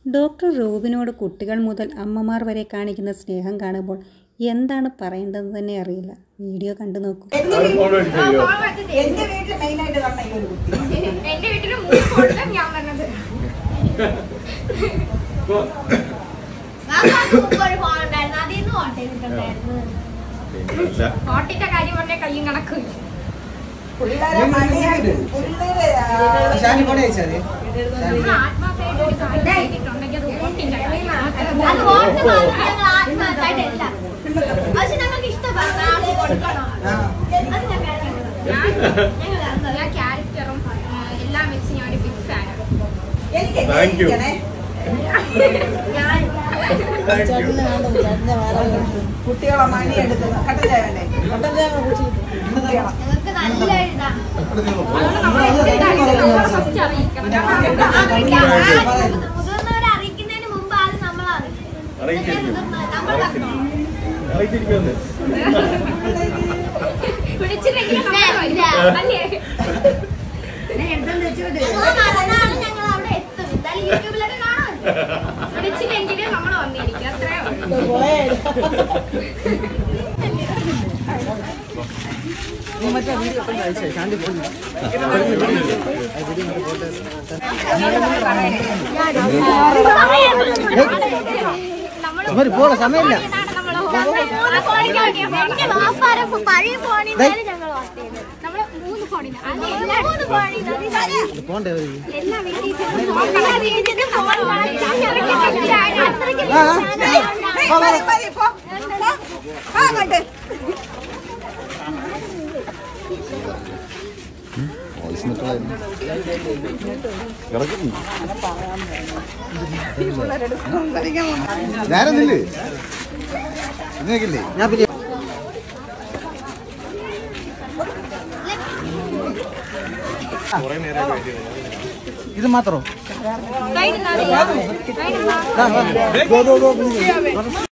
Doctor റൂബിനോട് കുട്ടികൾ മുതൽ അമ്മമാർ വരെ കാണിക്കുന്ന സ്നേഹം കാണുമ്പോൾ എന്താണ് പറയേണ്ടതെന്ന് തന്നെ അറിയില്ല വീഡിയോ കണ്ടു നോക്കൂ എന്റെ വീട്ടിൽ മെയിൻ ആയിട്ട് പറഞ്ഞ ഈ ഒരു കുട്ടി എന്റെ വീട്ടില് മൂന്ന് ഫോണിലും ഞാൻ പറഞ്ഞത് ഫോട്ടിന്റെ കാര്യം പറഞ്ഞ കയ്യും കണക്കും പിള്ളേരെ മണിയായിട്ട് പിള്ളേരെ ആ, ഷാനി ഫോൺ അയച്ചാൽ നമ്മൾ ആത്മാർത്ഥമായിട്ട് ഒരു കാര്യം ചെയ്തിട്ടുണ്ടെങ്കിൽ അത് ഫോട്ടിന്റെ കാര്യം അത് വോട്ട് മാത്രം ഞങ്ങൾ ആത്മാർത്ഥമായിട്ടല്ല പക്ഷെ ഞങ്ങൾക്ക് ഇഷ്ടപ്പെടുന്ന ആൾക്ക് കൊടുക്കണം അത് ഞങ്ങൾ ഞങ്ങൾ ഞാൻ ക്യാരക്ടറും എല്ലാം വെച്ച് ഞാൻ ഒരു ബിഗ് ഫാനാണ് എനിക്ക് Thank you. ഇരിക്കണേ. ഞാൻ കുട്ടികളെ മണി എടുക്കുന്ന കട്ടൻ ചായ വേണ്ടേ കുട്ടികളെ. ഞങ്ങൾക്ക് നല്ല ഇതാണ് ഫസ്റ്റ് അറിയിക്കണം മുതിർന്നവരെ അറിയിക്കുന്നതിന് മുമ്പ് ആദ്യം നമ്മൾ അറിയിക്കും അറിയിച്ചിരിക്കും. നമ്മൾ പറഞ്ഞോ അറിയിച്ചിരിക്കുമെന്ന്. വിളിച്ചില്ലെങ്കിലും നമ്മൾ ഇല്ല. അല്ലേ ഞങ്ങൾ മറന്നാലും ഞങ്ങൾ അവിടെ എത്തും എന്തായാലും യൂട്യൂബിലൊക്കെ കാണാം വിളിച്ചില്ലെങ്കിലും നമ്മൾ വന്നിരിക്കും അത്രേ ഉള്ളൂ മറ്റേ വീഡിയോ ഒക്കെ അയച്ചേ ഷാനി ഫോൺ ഇവര് പോണ സമയമില്ല എന്റെ വാപ്പാരെ പഴയ ഫോണിൽ ഞങ്ങൾ നമ്മള് മൂന്ന് ഫോണിന് മൂന്ന് ഫോണിൽ പോണ്ടേ ഒരു എല്ലാ വീട്ടിൽ ആ ഏയ്, മതി, മതി, പോ. പോ. ആ, അങ്ങോട്ട്. ഞാനൊന്നില്ലേ നിങ്ങൾക്കില്ലേ ഞാൻ പിന്നെ ഇത് മാത്രം കൈ ദാ, വാ. ദോ, ദോ, ദോ, ദോ.